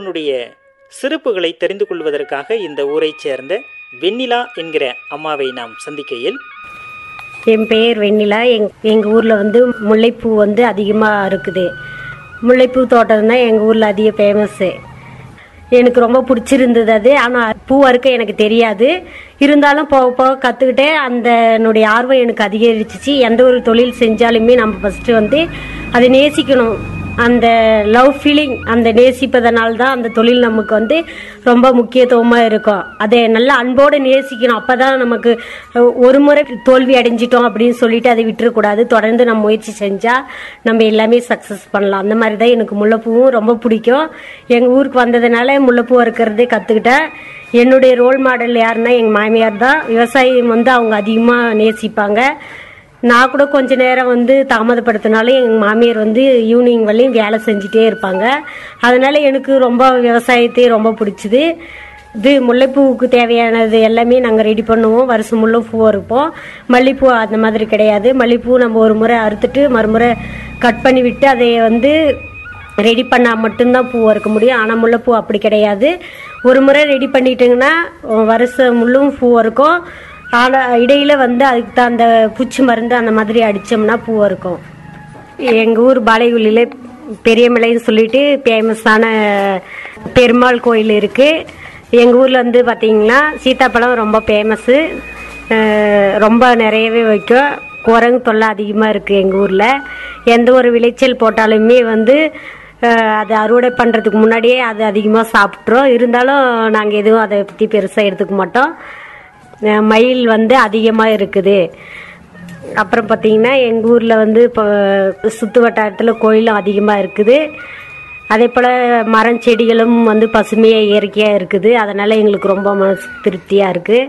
ஊரினுடைய சிறப்புகளை தெரிந்து கொள்வதற்காக இந்த ஊரைச் சேர்ந்த வெண்ணிலா என்கிற அம்மாவை நாம் சந்திக்கையில் என் பெயர் வெண்ணிலா எங் எங்கள் ஊரில் வந்து முல்லைப்பூ வந்து அதிகமாக இருக்குது முல்லைப்பூ தோட்டம் தான் எங்கள் ஊரில் அதிக ஃபேமஸ்ஸு எனக்கு ரொம்ப பிடிச்சிருந்தது அது ஆனால் பூ அறுக்க எனக்கு தெரியாது இருந்தாலும் போக போக கற்றுக்கிட்டே அந்த என்னுடைய ஆர்வம் எனக்கு அதிகரிச்சிச்சு எந்த ஒரு தொழில் செஞ்சாலுமே நம்ம ஃபஸ்ட்டு வந்து அதை நேசிக்கணும் அந்த லவ் ஃபீலிங் அந்த நேசிப்பதனால தான் அந்த தொழில் நமக்கு வந்து ரொம்ப முக்கியத்துவமாக இருக்கும் அதை நல்லா அன்போடு நேசிக்கணும் அப்போ தான் நமக்கு அஹ், ஒரு முறை தோல்வி அடைஞ்சிட்டோம் அப்படின்னு சொல்லிட்டு அதை விட்டுறக்கூடாது தொடர்ந்து நம்ம முயற்சி செஞ்சால் நம்ம எல்லாமே சக்ஸஸ் பண்ணலாம் அந்த மாதிரி தான் எனக்கு முல்லைப்பூவும் ரொம்ப பிடிக்கும் எங்கள் ஊருக்கு வந்ததுனால முல்லைப்பூ இருக்கிறதே கற்றுக்கிட்டேன் என்னுடைய ரோல் மாடல் யாருன்னா எங்கள் மாமியார் தான் விவசாயம் வந்து அவங்க அதிகமாக நேசிப்பாங்க நான் கூட கொஞ்ச நேரம் வந்து தாமதப்படுத்தினாலும் எங்கள் மாமியார் வந்து ஈவினிங் வரையும் வேலை செஞ்சுட்டே இருப்பாங்க அதனால எனக்கு ரொம்ப விவசாயத்தை ரொம்ப பிடிச்சிது இது முல்லைப்பூவுக்கு தேவையானது எல்லாமே நாங்கள் ரெடி பண்ணுவோம் வருஷம் முள்ள பூ இருப்போம் மல்லிப்பூ அந்த மாதிரி கிடையாது மல்லிப்பூ நம்ம ஒரு முறை அறுத்துட்டு மறுமுறை கட் பண்ணி விட்டு அதை வந்து ரெடி பண்ணால் மட்டும்தான் பூ அறுக்க முடியும் ஆனால் முல்லைப்பூ அப்படி கிடையாது ஒரு முறை ரெடி பண்ணிட்டீங்கன்னா வருஷம் முள்ளும் பூ இருக்கும் ஆனால் இடையில வந்து அதுக்கு தான் அந்த பூச்சி மருந்து அந்த மாதிரி அடித்தோம்னா பூ இருக்கும் எங்கள் ஊர் பாலைகுழியில் பெரியமலைன்னு சொல்லிட்டு ஃபேமஸான பெருமாள் கோயில் இருக்குது எங்கள் ஊரில் வந்து பார்த்தீங்கன்னா சீத்தாப்பழம் ரொம்ப ஃபேமஸ்ஸு ரொம்ப நிறையவே வைக்கும் குரங்கு தொல்லை அதிகமாக இருக்குது எங்கள் ஊரில் எந்த ஒரு விளைச்சல் போட்டாலுமே வந்து அஹ், அது அறுவடை பண்ணுறதுக்கு முன்னாடியே அது அதிகமாக சாப்பிட்றோம் இருந்தாலும் நாங்கள் எதுவும் அதை பற்றி பெருசாக எடுத்துக்க மாட்டோம் அஹ், மயில் வந்து அதிகமாக இருக்குது அப்புறம் பார்த்தீங்கன்னா எங்கள் ஊரில் வந்து இப்போ சுற்று வட்டாரத்தில் கோயிலும் அதிகமாக இருக்குது அதே போல் மரம் செடிகளும் வந்து பசுமையாக இயற்கையாக இருக்குது அதனால் எங்களுக்கு ரொம்ப மனசு திருப்தியாக இருக்குது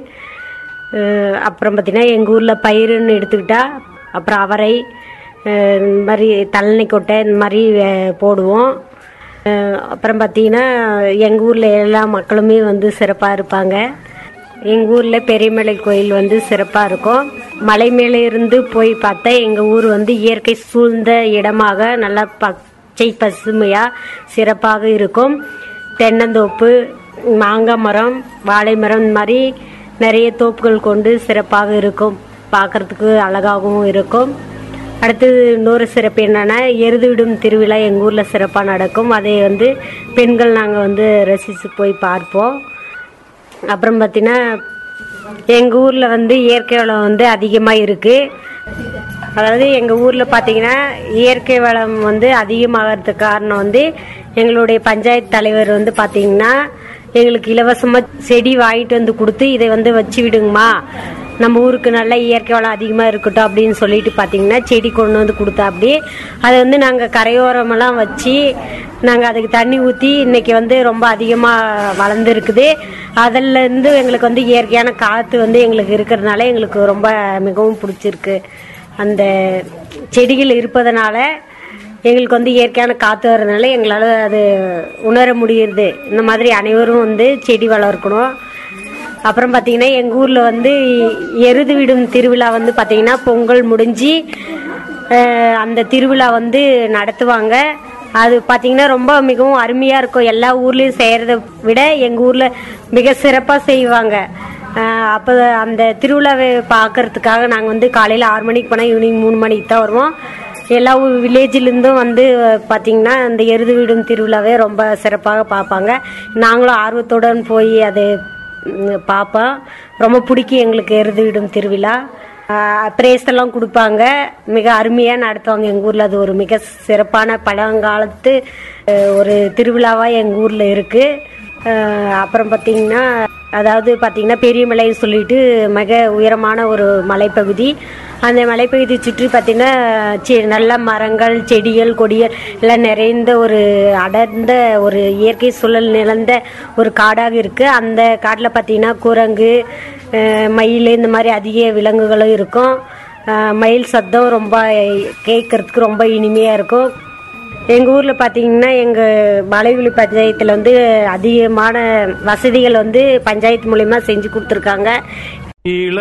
அஹ் அப்புறம் பார்த்திங்கன்னா எங்கள் ஊரில் பயிருன்னு எடுத்துக்கிட்டா அப்புறம் அவரை அஹ் இந்த மாதிரி தள்ளி கொட்டை இந்த மாதிரி அஹ் போடுவோம் அஹ் அப்புறம் பார்த்திங்கன்னா எங்கள் ஊரில் எல்லா மக்களுமே வந்து சிறப்பாக இருப்பாங்க எங்கள் ஊரில் பெரியமலை கோயில் வந்து சிறப்பாக இருக்கும் மலை மேலே இருந்து போய் பார்த்தா எங்கள் ஊர் வந்து இயற்கை சூழ்ந்த இடமாக நல்லா பச்சை பசுமையாக சிறப்பாக இருக்கும் தென்னந்தோப்பு மாங்காய் மரம் வாழை மரம் இந்த மாதிரி நிறைய தோப்புகள் கொண்டு சிறப்பாக இருக்கும் பார்க்கறதுக்கு அழகாகவும் இருக்கும் அடுத்தது இன்னொரு சிறப்பு என்னன்னா எருது விடும் திருவிழா எங்கள் ஊரில் சிறப்பாக நடக்கும் அதை வந்து பெண்கள் நாங்கள் வந்து ரசித்து போய் பார்ப்போம் அப்புறம் பார்த்தீங்கன்னா எங்கள் ஊரில் வந்து இயற்கை வளம் வந்து அதிகமாக இருக்குது அதாவது எங்கள் ஊரில் பார்த்தீங்கன்னா இயற்கை வளம் வந்து அதிகமாகிறதுக்கு காரணம் வந்து எங்களுடைய பஞ்சாயத்து தலைவர் வந்து பார்த்தீங்கன்னா எங்களுக்கு இலவசமாக செடி வாங்கிட்டு வந்து கொடுத்து இதை வந்து வச்சு விடுங்கம்மா நம்ம ஊருக்கு நல்ல இயற்கை வளம் அதிகமாக இருக்கட்டும் அப்படின்னு சொல்லிட்டு பார்த்தீங்கன்னா செடி கொண்டு வந்து கொடுத்தா அப்படி அதை வந்து நாங்கள் கரையோரமெல்லாம் வச்சு நாங்கள் அதுக்கு தண்ணி ஊற்றி இன்னைக்கு வந்து ரொம்ப அதிகமாக வளர்ந்துருக்குது அதிலேருந்து எங்களுக்கு வந்து இயற்கையான காற்று வந்து எங்களுக்கு இருக்கிறதுனால எங்களுக்கு ரொம்ப மிகவும் பிடிச்சிருக்கு அந்த செடிகள் இருப்பதனால எங்களுக்கு வந்து இயற்கையான காற்று வர்றதுனால எங்களால் அது உணர முடியுது இந்த மாதிரி அனைவரும் வந்து செடி வளர்க்கணும் அப்புறம் பார்த்தீங்கன்னா எங்கள் ஊரில் வந்து எருது விடும் திருவிழா வந்து பார்த்தீங்கன்னா பொங்கல் முடிஞ்சு அஹ், அந்த திருவிழா வந்து நடத்துவாங்க அது பார்த்தீங்கன்னா ரொம்ப மிகவும் அருமையாக இருக்கும் எல்லா ஊர்லேயும் செய்கிறத விட எங்கள் ஊரில் மிக சிறப்பாக செய்வாங்க அப்போ அந்த திருவிழாவை பார்க்கறதுக்காக நாங்கள் வந்து காலையில் ஆறு மணிக்கு போனால் ஈவினிங் மூணு மணிக்கு தான் வருவோம் எல்லா வில்லேஜிலேருந்தும் வந்து பார்த்திங்கன்னா அந்த எருது விடும் திருவிழாவே ரொம்ப சிறப்பாக பார்ப்பாங்க நாங்களும் ஆர்வத்துடன் போய் அதை ம், பார்ப்போம் ரொம்ப பிடிக்கும் எங்களுக்கு எருது விடும் திருவிழா பிரேஸ் எல்லாம் கொடுப்பாங்க மிக அருமையாக நடத்துவாங்க எங்கள் ஊரில் அது ஒரு மிக சிறப்பான பழங்காலத்து அஹ், ஒரு திருவிழாவாக எங்கள் ஊரில் இருக்குது அப்புறம் பார்த்தீங்கன்னா அதாவது பார்த்தீங்கன்னா பெரியமலைன்னு சொல்லிட்டு மிக உயரமான ஒரு மலைப்பகுதி அந்த மலைப்பகுதி சுற்றி பார்த்தீங்கன்னா செ- நல்ல மரங்கள் செடிகள் கொடிகள் எல்லாம் நிறைந்த ஒரு அடர்ந்த ஒரு இயற்கை சூழல் நிலந்த ஒரு காடாக இருக்குது அந்த காட்டில் பார்த்தீங்கன்னா குரங்கு அஹ், மயில் இந்த மாதிரி அதிக விலங்குகளும் இருக்கும் அஹ், மயில் சத்தம் ரொம்ப கேட்கறதுக்கு ரொம்ப இனிமையாக இருக்கும் எங்கள் ஊரில் பார்த்தீங்கன்னா எங்கள் மலைவிழி பஞ்சாயத்தில் வந்து அதிகமான வசதிகள் வந்து பஞ்சாயத்து மூலிமா செஞ்சு கொடுத்துருக்காங்க